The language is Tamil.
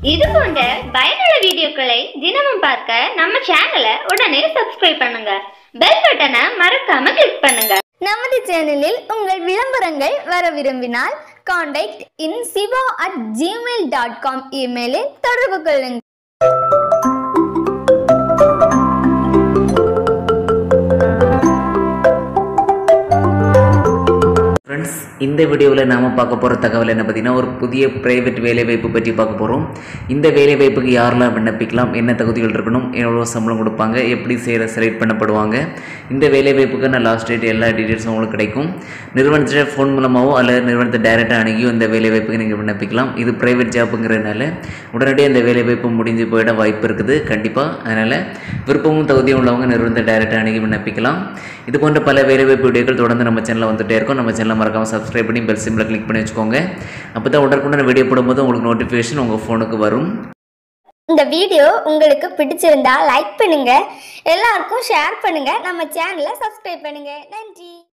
இது போன்ற பயனுள்ள வீடியோக்களை தினமும் பார்க்க நம்ம சேனலை உடனே சப்ஸ்கிரைப் பண்ணுங்க பெல் பட்டனை மறக்காம கிளிக் பண்ணுங்க நமது சேனலில் உங்கள் விளம்பரங்கள் வர விரும்பினால் contact in Siva at Gmail dot com இமெயிலில் தொடர்பு கொள்ளுங்கள் ஃப்ரெண்ட்ஸ் இந்த வீடியோவில் நாம் பார்க்க போகிற தகவல் என்ன பார்த்தீங்கன்னா ஒரு புதிய ப்ரைவேட் வேலைவாய்ப்பு பற்றி பார்க்க போகிறோம் இந்த வேலைவாய்ப்புக்கு யாரெல்லாம் விண்ணப்பிக்கலாம் என்ன தகுதிகள் இருக்கணும் எவ்வளோ சம்பளம் கொடுப்பாங்க எப்படி செய்கிற செலக்ட் பண்ணப்படுவாங்க இந்த வேலைவாய்ப்புக்கான லாஸ்ட் டேட் எல்லா டீட்டெயில்ஸும் உங்களுக்கு கிடைக்கும் நிறுவனத்தை ஃபோன் மூலமாகவோ அல்லது நிறுவனத்தை டைரெக்டாக அணுகியோ இந்த வேலைவாய்ப்புக்கு நீங்கள் விண்ணப்பிக்கலாம் இது ப்ரைவேட் ஜாப்புங்கிறதுனால உடனடியாக இந்த வேலைவாய்ப்பு முடிஞ்சு போயிட வாய்ப்பு இருக்குது கண்டிப்பாக அதனால் விருப்பமும் தகுதியும் உள்ளவங்க நிறுவனத்தை டைரெக்டாக அணுகி விண்ணப்பிக்கலாம் இது போன்ற பல வேலைவாய்ப்பு வீடியோக்கள் தொடர்ந்து நம்ம சேனலில் வந்துட்டே இருக்கும் நம்ம சேனலை மறக்காமல் சப்ஸ்கிரைப் பண்ணி பெல் சிம்பிளை கிளிக் பண்ணி வச்சுக்கோங்க அப்போ தான் உடனுக்குடன் வீடியோ போடும்போது உங்களுக்கு நோட்டிஃபிகேஷன் உங்கள் ஃபோனுக்கு வரும் இந்த வீடியோ உங்களுக்கு பிடிச்சிருந்தா லைக் பண்ணுங்க எல்லாருக்கும் ஷேர் பண்ணுங்க நம்ம சேனலை சப்ஸ்கிரைப் பண்ணுங்க நன்றி